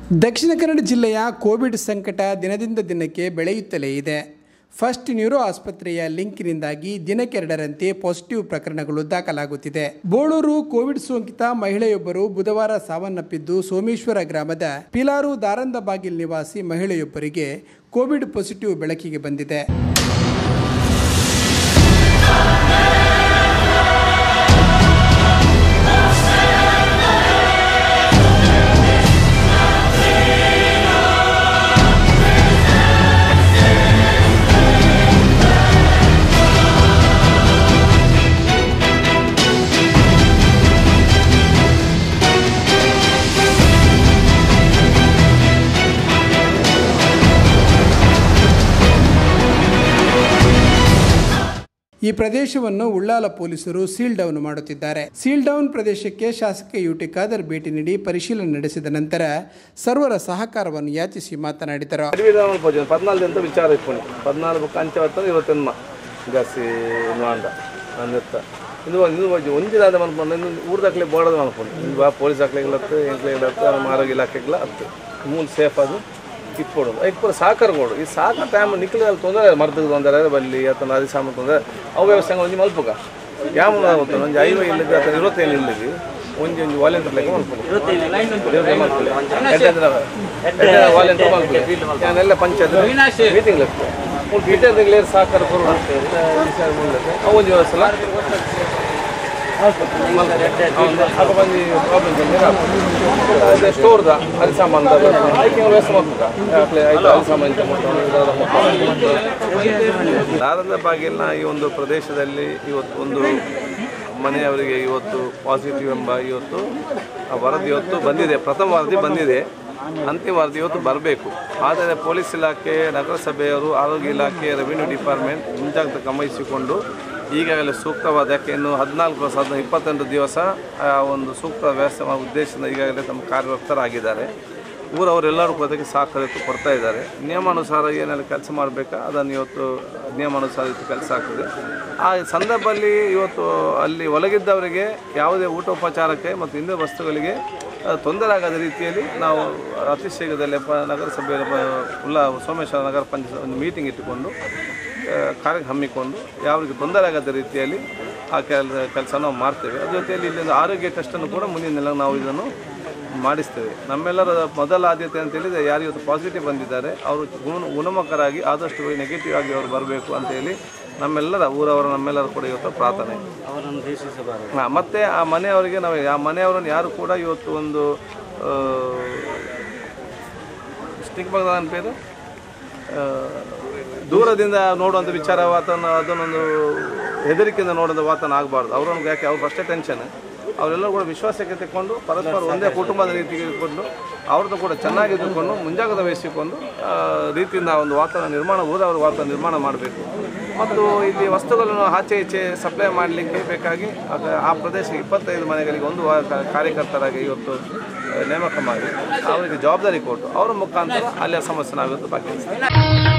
ದಕ್ಷಿಣ ಕನ್ನಡ ಜಿಲ್ಲೆಯ ಕೋವಿಡ್ ಸಂಕಟ ದಿನದಿಂದ ದಿನಕ್ಕೆ ಬೆಳೆಯುತ್ತಲೇ ಇದೆ ಫಸ್ಟ್ ನ್ಯೂರೋ ಆಸ್ಪತ್ರೆಯ ಲಿಂಕ್ನಿಂದಾಗಿ ದಿನಕ್ಕೆರಡರಂತೆ ಪಾಸಿಟಿವ್ ಪ್ರಕರಣಗಳು ದಾಖಲಾಗುತ್ತಿದೆ ಬೋಳೂರು ಕೋವಿಡ್ ಸೋಂಕಿತ ಮಹಿಳೆಯೊಬ್ಬರು ಬುಧವಾರ ಸಾವನ್ನಪ್ಪಿದ್ದು ಸೋಮೇಶ್ವರ ಗ್ರಾಮದ ಪಿಲಾರು ದಾರಂದ ಬಾಗಿಲ್ ನಿವಾಸಿ ಮಹಿಳೆಯೊಬ್ಬರಿಗೆ ಕೋವಿಡ್ ಪಾಸಿಟಿವ್ ಬೆಳಕಿಗೆ ಬಂದಿದೆ ಈ ಪ್ರದೇಶವನ್ನು ಉಳ್ಳಾಲ ಪೊಲೀಸರು ಸೀಲ್ ಡೌನ್ ಮಾಡುತ್ತಿದ್ದಾರೆ ಸೀಲ್ ಡೌನ್ ಪ್ರದೇಶಕ್ಕೆ ಶಾಸಕ ಯುಟಿ ಖಾದರ್ ಭೇಟಿ ನೀಡಿ ಪರಿಶೀಲನೆ ನಡೆಸಿದ ನಂತರ ಸರ್ವರ ಸಹಕಾರವನ್ನು ಯಾಚಿಸಿ ಮಾತನಾಡಿದರು అడవిరామలు పోయింది పద్నాలుగు ఎంత విచార ఇప్పుడు పద్నాలుగు కంచె వస్తుంది ఇరవై ఎనిమిది గసి నాండ ಅಂದಿರ್ತ ಇದು ಇದು ಒಂದಿರಾದ ಅನ್ಕೊಂಡು ಇನ್ನು ಊರು ದಾಖಲೆ ಬೋಡದ ಅನ್ಕೊಂಡು ಇದು ಬಾ ಪೊಲೀಸ್ ದಾಖಲೆಗಳತ್ತು ಎಂಕ್ಲೆಗಳತ್ತು ನಮ್ಮ ಆರೋಗ್ಯ ಇಲಾಖೆಗಳ ಹತ್ತು ಮೂಲ ಸೇಫ್ ಅದು ಇಪ್ಪಡು ಇಪ್ಪಡು ಸಾಕಾರ ಕೊಡು ಈ ಸಾಕ ಟೈಮ್ ನಿಕ್ಲಿಗೆ ತೊಂದರೆ ಮರ್ತದ ತೊಂದರೆ ಬಲ್ಲಿ ಅಥವಾ ಅದಿ ಸಾಮಾನು ತೊಂದರೆ ಅವು ವ್ಯವಸ್ಥೆ ಒಂಜಿ ಮಲ್ಪಗ ಯಾವ ಗೊತ್ತು ಒಂದು ಐವ ಇಲ್ಲದ ಅಥವಾ ಇರುವತ್ತೇನು ಇಲ್ಲದಿ ಒಂಜಿ ಒಂಜಿ ವಾಲೆಂಟರ್ ಲೆಕ್ಕ ಮಲ್ಪಗೆ ವಾಲೆಂಟರ್ ಮಲ್ಪಗೆ ನಾನೆಲ್ಲ ಪಂಚಾಯತ್ ಮೀಟಿಂಗ್ ಲೆಕ್ಕ ಒಂದು ಡೀಟೇಲ್ ಕ್ಲಿಯರ್ ಸಾಕಾರ ಕೊಡು ಅವು ಒಂಜಿ ವ್ಯವಸ್ಥೆ ಅಪ್ಪ ಬಂದು ಪ್ರಾಬ್ಲಮ್ ಸ್ಟೋರ್ದ ಅಲ್ಲಿ ಸಾಮಾನು ಅದಕ್ಕೆ ವ್ಯವಸ್ಥೆ ಮಾಡ್ಬೇಕ ಅಲ್ಲಿ ಸಾಮಾನು ದಾರದ ಬಾಗಿಲಿನ ಈ ಒಂದು ಪ್ರದೇಶದಲ್ಲಿ ಇವತ್ತು ಒಂದು ಮನೆಯವರಿಗೆ ಇವತ್ತು ಪಾಸಿಟಿವ್ ಎಂಬ ಇವತ್ತು ಆ ವರದಿ ಇವತ್ತು ಬಂದಿದೆ ಪ್ರಥಮ ವರದಿ ಬಂದಿದೆ ಅಂತಿಮ ವರದಿ ಇವತ್ತು ಬರಬೇಕು ಆದರೆ ಪೊಲೀಸ್ ಇಲಾಖೆ ನಗರಸಭೆಯವರು ಆರೋಗ್ಯ ಇಲಾಖೆ ರೆವಿನ್ಯೂ ಡಿಪಾರ್ಟ್ಮೆಂಟ್ ಮುಂಜಾಗ್ರತೆ ಗಮನಿಸಿಕೊಂಡು ಈಗಾಗಲೇ ಸೂಕ್ತವಾದ ಯಾಕೆ ಇನ್ನು ಹದಿನಾಲ್ಕು ವರ್ಷ ಹದಿನೈದು ಇಪ್ಪತ್ತೆಂಟು ದಿವಸ ಆ ಒಂದು ಸೂಕ್ತ ವ್ಯವಸ್ಥೆ ಮಾಡುವ ಉದ್ದೇಶದಿಂದ ಈಗಾಗಲೇ ತಮ್ಮ ಕಾರ್ಯರತರಾಗಿದ್ದಾರೆ ಊರವರೆಲ್ಲರೂ ಕೂಡ ಅದಕ್ಕೆ ಸಹಕಾರಕ್ಕೆ ಕೊಡ್ತಾ ಇದ್ದಾರೆ ನಿಯಮಾನುಸಾರ ಏನೆಲ್ಲ ಕೆಲಸ ಮಾಡಬೇಕಾ ಅದನ್ನು ಇವತ್ತು ನಿಯಮಾನುಸಾರ ಇವತ್ತು ಕೆಲಸ ಆಗ್ತದೆ ಆ ಸಂದರ್ಭದಲ್ಲಿ ಇವತ್ತು ಅಲ್ಲಿ ಒಳಗಿದ್ದವರಿಗೆ ಯಾವುದೇ ಊಟೋಪಚಾರಕ್ಕೆ ಮತ್ತು ಇನ್ನೂ ವಸ್ತುಗಳಿಗೆ ಆ, ತೊಂದರೆ ಆಗದ ರೀತಿಯಲ್ಲಿ ನಾವು ಅತಿ ಶೀಘ್ರದಲ್ಲೇ ಪ ನಗರಸಭೆಯ ಪ- ಉಲ್ಲಾ ಸೋಮೇಶ್ವರ ನಗರ ಪಂಚಾಯತ್ ಒಂದು ಮೀಟಿಂಗ್ ಇಟ್ಟುಕೊಂಡು ಆ, ಕಾರ್ಯ ಹಮ್ಮಿಕೊಂಡು ಯಾರಿಗೆ ತೊಂದರೆ ಆಗದ ರೀತಿಯಲ್ಲಿ ಆ ಕೆಲ ಕೆಲಸ ನಾವು ಮಾಡ್ತೇವೆ ಅದ್ರ ಜೊತೆಯಲ್ಲಿ ಇಲ್ಲಿಂದ ಆರೋಗ್ಯ ಟೆಸ್ಟನ್ನು ಕೂಡ ಮುಂದಿನ ದಿನ ನಾವು ಇದನ್ನು ಮಾಡಿಸ್ತೇವೆ ನಮ್ಮೆಲ್ಲರ ಮೊದಲ ಆದ್ಯತೆ ಅಂತ ಹೇಳಿದರೆ ಯಾರು ಇವತ್ತು ಪಾಸಿಟಿವ್ ಬಂದಿದ್ದಾರೆ ಅವರು ಗುಣ ಗುಣಮುಖರಾಗಿ ಆದಷ್ಟು ನೆಗೆಟಿವ್ ಆಗಿ ಅವರು ಬರಬೇಕು ಅಂತ ಹೇಳಿ ನಮ್ಮೆಲ್ಲರ ಊರವರ ನಮ್ಮೆಲ್ಲರ ಕೂಡ ಇವತ್ತು ಪ್ರಾರ್ಥನೆ ಹಾ, ಮತ್ತೆ ಆ ಮನೆಯವರಿಗೆ ನಾವು ಆ ಮನೆಯವರನ್ನು ಯಾರು ಕೂಡ ಇವತ್ತು ಒಂದು ಸ್ಟಿಕ್ ನನ್ನ ಪೇರು ಆ, ದೂರದಿಂದ ನೋಡುವಂಥ ವಿಚಾರ ವಾತಾವರಣ ಅದನ್ನೊಂದು ಹೆದರಿಕೆಯಿಂದ ನೋಡುವಂಥ ವಾತಾವರಣ ಆಗಬಾರ್ದು ಅವರನ್ನು ಯಾಕೆ ಅವ್ರು ಫಸ್ಟೇ ಟೆನ್ಷನ್ ಅವರೆಲ್ಲರೂ ಕೂಡ ವಿಶ್ವಾಸಕ್ಕೆ ತೆಕ್ಕೊಂಡು ಪರಸ್ಪರ ಒಂದೇ ಕುಟುಂಬದ ರೀತಿಗೆ ಇಟ್ಕೊಂಡು ಅವ್ರದ್ದು ಕೂಡ ಚೆನ್ನಾಗಿ ಇದ್ದುಕೊಂಡು ಮುಂಜಾಗ್ರತೆ ವಹಿಸಿಕೊಂಡು ಆ, ರೀತಿಯಿಂದ ಒಂದು ವಾತಾವರಣ ನಿರ್ಮಾಣ ಊರವರ ವಾತಾವರಣ ನಿರ್ಮಾಣ ಮಾಡಬೇಕು ಮತ್ತು ಇಲ್ಲಿ ವಸ್ತುಗಳನ್ನು ಆಚೆ ಈಚೆ ಸಪ್ಲೈ ಮಾಡಲಿಕ್ಕೆ ಬೇಕಾಗಿ ಅದು ಆ ಪ್ರದೇಶಕ್ಕೆ ಇಪ್ಪತ್ತೈದು ಮನೆಗಳಿಗೆ ಒಂದು ವಾ- ಕ- ಕಾರ್ಯಕರ್ತರಾಗಿ ಇವತ್ತು ಆ, ನೇಮಕ ಮಾಡಿ ಅವರಿಗೆ ಜವಾಬ್ದಾರಿ ಕೊಟ್ಟು ಅವರ ಮುಖಾಂತರ ಅಲ್ಲಿಯ ಸಮಸ್ಯೆ ನಾವಿವತ್ತು ಬಗೆಹರಿಸ್ತೀವಿ